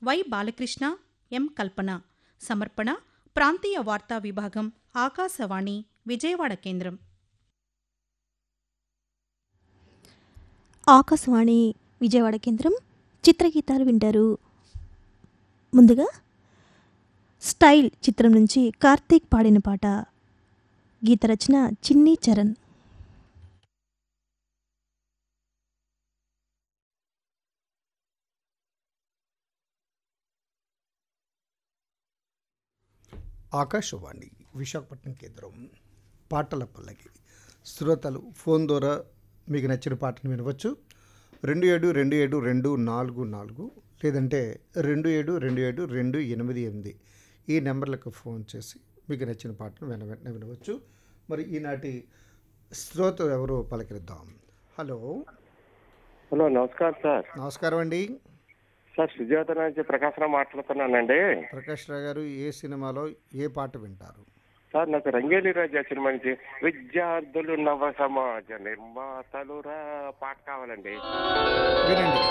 why Balakrishna ఎం కల్పన సమర్పణ ప్రాంతీయ వార్తా విభాగం ఆకాశవాణి విజయవాడ కేంద్రం ఆకాశవాణి విజయవాడ కేంద్రం చిత్రగీతాలు వింటారు ముందుగా స్టైల్ చిత్రం నుంచి కార్తీక్ పాడిన పాట గీత రచన చిన్ని చరణ్ ఆకాశవాణి విశాఖపట్నం కేంద్రం పాటల పల్లకి శ్రోతలు ఫోన్ ద్వారా మీకు నచ్చిన పాటను వినవచ్చు రెండు ఏడు రెండు ఏడు రెండు నాలుగు నాలుగు లేదంటే రెండు ఏడు రెండు ఏడు రెండు ఎనిమిది ఎనిమిది ఈ నెంబర్లకు ఫోన్ చేసి మీకు నచ్చిన పాటను విన వెంటనే వినవచ్చు మరి ఈనాటి శ్రోత ఎవరో పలకరిద్దాం హలో హలో నమస్కారం సార్ నమస్కారం అండి సార్ సుజాత నుంచి ప్రకాశరావు మాట్లాడుతున్నానండి ప్రకాష్ రావు గారు ఏ సినిమాలో ఏ పాట వింటారు సార్ నాకు రంగేలి రాజా సినిమా నుంచి విద్యార్థులు నవ సమాజ నిర్మాతలు రా పాట కావాలండి వినండి